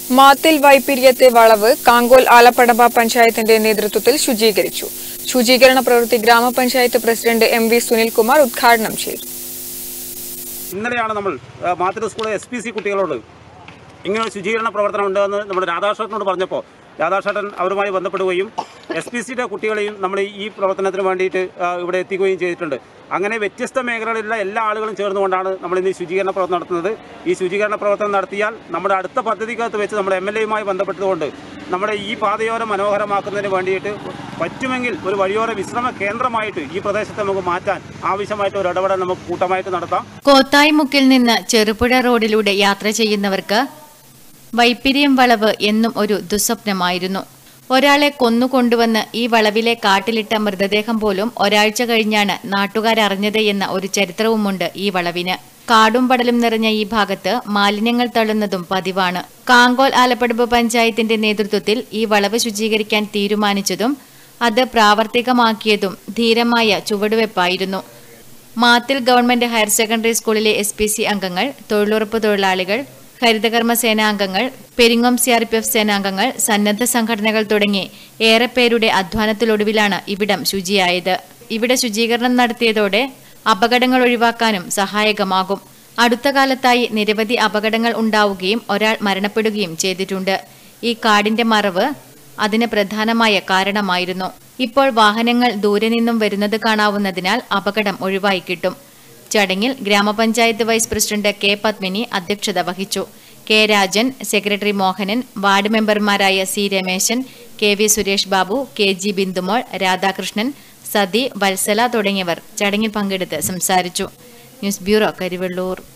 മാത്തിൽ വൈപ്പിരിയത്തെ വളവ് കാങ്കോൽ ആലപ്പടമ്പ പഞ്ചായത്തിന്റെ നേതൃത്വത്തിൽ ശുചീകരിച്ചു ശുചീകരണ പ്രവൃത്തി ഗ്രാമപഞ്ചായത്ത് പ്രസിഡന്റ് എം വി സുനിൽകുമാർ ഉദ്ഘാടനം ചെയ്തു ഇന്നലെയാണ് നമ്മൾ ആ, മാതൃ സ്കൂൾ എസ് പി സി കുട്ടികളോട് ഇങ്ങനെ ഒരു ശുചീകരണ പ്രവർത്തനം ഉണ്ടെന്ന് നമ്മുടെ രാധാകൃഷ്ണനോട് പറഞ്ഞപ്പോൾ രാധാകൃഷ്ണൻ അവരുമായി ബന്ധപ്പെടുകയും എസ് പി സിയുടെ കുട്ടികളെയും നമ്മൾ ഈ പ്രവർത്തനത്തിന് വേണ്ടിയിട്ട് ആ, ഇവിടെ എത്തിക്കുകയും ചെയ്തിട്ടുണ്ട് അങ്ങനെ വ്യത്യസ്ത മേഖലകളിലുള്ള എല്ലാ ആളുകളും ചേർന്നുകൊണ്ടാണ് നമ്മൾ ഇന്ന് ഈ ശുചീകരണ പ്രവർത്തനം നടത്തുന്നത് ഈ ശുചീകരണ പ്രവർത്തനം നടത്തിയാൽ നമ്മുടെ അടുത്ത പദ്ധതിക്കകത്ത് വെച്ച് നമ്മുടെ എം എൽ എയുമായി ബന്ധപ്പെട്ടുകൊണ്ട് നമ്മുടെ ഈ പാതയോരം മനോഹരമാക്കുന്നതിന് വേണ്ടിയിട്ട് പറ്റുമെങ്കിൽ ഒരു വഴിയോര വിശ്രമ കേന്ദ്രമായിട്ട് ഈ പ്രദേശത്തെ നമുക്ക് മാറ്റാൻ ആവശ്യമായിട്ട് ഒരു ഇടപെടൽ നമുക്ക് കൂട്ടമായിട്ട് നടത്താം കോത്തായിമുക്കിൽ നിന്ന് ചെറുപുഴ റോഡിലൂടെ യാത്ര ചെയ്യുന്നവർക്ക് വൈപ്പിരിയം വളവ് എന്നും ഒരു ദുസ്വപ്നമായിരുന്നു ഒരാളെ കൊന്നുകൊണ്ടുവന്ന് ഈ വളവിലെ കാട്ടിലിട്ട മൃതദേഹം പോലും ഒരാഴ്ച കഴിഞ്ഞാണ് നാട്ടുകാരറിഞ്ഞത് എന്ന ഒരു ചരിത്രവുമുണ്ട് ഈ വളവിന് കാടും പടലും നിറഞ്ഞ ഈ ഭാഗത്ത് മാലിന്യങ്ങൾ തള്ളുന്നതും പതിവാണ് കാങ്കോൽ ആലപ്പടുമ്പ് പഞ്ചായത്തിന്റെ നേതൃത്വത്തിൽ ഈ വളവ് ശുചീകരിക്കാൻ തീരുമാനിച്ചതും അത് പ്രാവർത്തികമാക്കിയതും ധീരമായ ചുവടുവെപ്പായിരുന്നു മാത്തിൽ ഗവൺമെന്റ് ഹയർ സെക്കൻഡറി സ്കൂളിലെ എസ് പി സി അംഗങ്ങൾ തൊഴിലുറപ്പ് തൊഴിലാളികൾ ഹരിതകർമ്മ സേനാംഗങ്ങൾ Peringome C R P F സേനാംഗങ്ങൾ സന്നദ്ധ സംഘടനകൾ തുടങ്ങി ഏറെ പേരുടെ അധ്വാനത്തിലൊടുവിലാണ് ഇവിടം ശുചിയായത് ഇവിടെ ശുചീകരണം നടത്തിയതോടെ അപകടങ്ങൾ ഒഴിവാക്കാനും സഹായകമാകും അടുത്ത കാലത്തായി നിരവധി അപകടങ്ങൾ ഉണ്ടാവുകയും ഒരാൾ മരണപ്പെടുകയും ചെയ്തിട്ടുണ്ട് ഈ കാടിന്റെ മറവ് അതിന് പ്രധാനമായ കാരണമായിരുന്നു ഇപ്പോൾ വാഹനങ്ങൾ ദൂരെ നിന്നും വരുന്നത് കാണാവുന്നതിനാൽ അപകടം ഒഴിവായി കിട്ടും ചടങ്ങിൽ ഗ്രാമപഞ്ചായത്ത് വൈസ് പ്രസിഡന്റ് കെ പത്മിനി അധ്യക്ഷത വഹിച്ചു K Rajan secretary Mohanan ward മെമ്പർമാരായ C Rameshan K V Suresh Babu K G Bindumol Radhakrishnan Sathi Vatsala തുടങ്ങിയവർ ചടങ്ങിൽ പങ്കെടുത്ത് സംസാരിച്ചു ന്യൂസ് ബ്യൂറോ കരിവെള്ളൂർ